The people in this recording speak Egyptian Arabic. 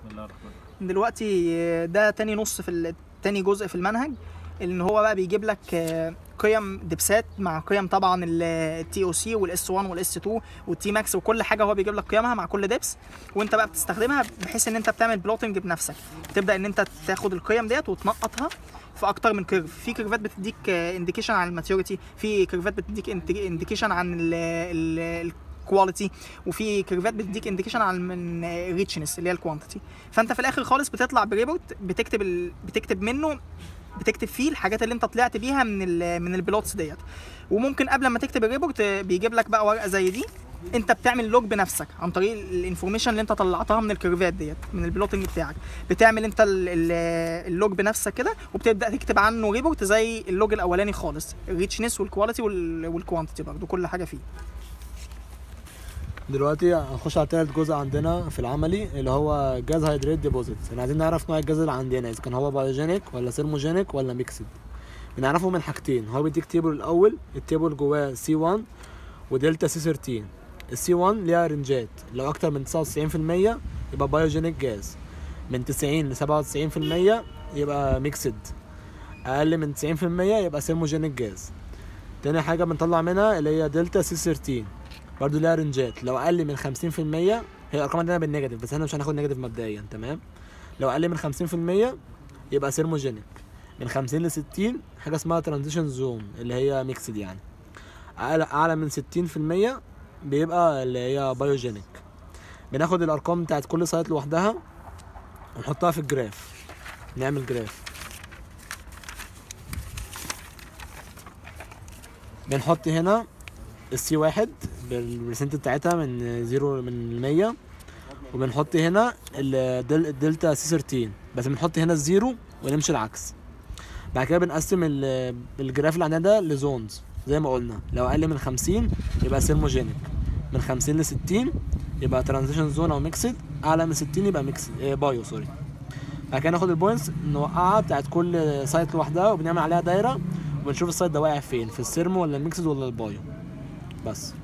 بسم الله الرحمن الرحيم دلوقتي آه، ده تاني نص في ال- تاني جزء في المنهج ان هو بقى بيجيب لك آه، قيم دبسات مع قيم طبعا التي او سي والاس 1 والاس 2 والتي ماكس وكل حاجه هو بيجيب لك قيمها مع كل دبس وانت بقى بتستخدمها بحيث ان انت بتعمل بلوتنج بنفسك تبدا ان انت تاخد القيم ديت وتنقطها في اكتر من كيرف في كيرفات بتديك انديكيشن عن الماتيوريتي في كيرفات بتديك انديكيشن عن الكواليتي وفي كيرفات بتديك انديكيشن عن من الريتشنس اللي هي الكوانتيتي فانت في الاخر خالص بتطلع بريبورت بتكتب ال... بتكتب منه بتكتب فيه الحاجات اللي انت طلعت بيها من ال من البلوتس ديت وممكن قبل ما تكتب الريبورت بيجيب لك بقى ورقه زي دي انت بتعمل لوج بنفسك عن طريق الانفورميشن اللي انت طلعتها من الكيرفات ديت من البلوتنج بتاعك بتعمل انت ال- ال- اللوج بنفسك كده وبتبدا تكتب عنه ريبورت زي اللوج الاولاني خالص الريتشنس والكواليتي والكوانتيتي برضه كل حاجه فيه دلوقتي هنخش على تالت جزء عندنا في العملي اللي هو جاز هيدريت ديبوزيت احنا عايزين نعرف نوع الجاز اللي عندنا اذا كان هو بايوجينيك ولا سيرموجينيك ولا ميكسد بنعرفه من حاجتين هو بيديك تيبل الاول التيبل جواه سي 1 ودلتا سي 13 السي 1 ليها رنجات لو اكتر من 99% يبقى بايوجينيك جاز من 90 ل 97% يبقى ميكسد اقل من 90% يبقى سيرموجينيك جاز تاني حاجه بنطلع منها اللي هي دلتا سي 13 برضو ليها رنجات لو اقل من 50% هي الارقام عندنا بالنيجاتيف بس احنا مش هناخد نيجاتيف مبدئيا تمام لو اقل من 50% يبقى سيرموجينيك من 50 ل 60 حاجه اسمها ترانزيشن زون اللي هي ميكسد يعني اعلى اعلى من 60% بيبقى اللي هي بايوجينيك بناخد الارقام بتاعت كل سايت لوحدها ونحطها في الجراف نعمل جراف بنحط هنا السي واحد بالبرسنت بتاعتها من زيرو من مية وبنحط هنا الدل الدلتا سي 13 بس بنحط هنا الزيرو ونمشي العكس بعد كده بنقسم ال- الجراف اللي عندنا ده لزونز زي ما قلنا لو اقل من 50 يبقى سيرموجينيك من 50 ل 60 يبقى ترانزيشن زون او ميكسد اعلى من 60 يبقى ميكسد إيه بايو سوري بعد كده ناخد البوينتس نوقعها بتاعت كل سايت لوحدها وبنعمل عليها دايره وبنشوف السايت ده واقع فين في السيرمو ولا الميكسد ولا البايو بس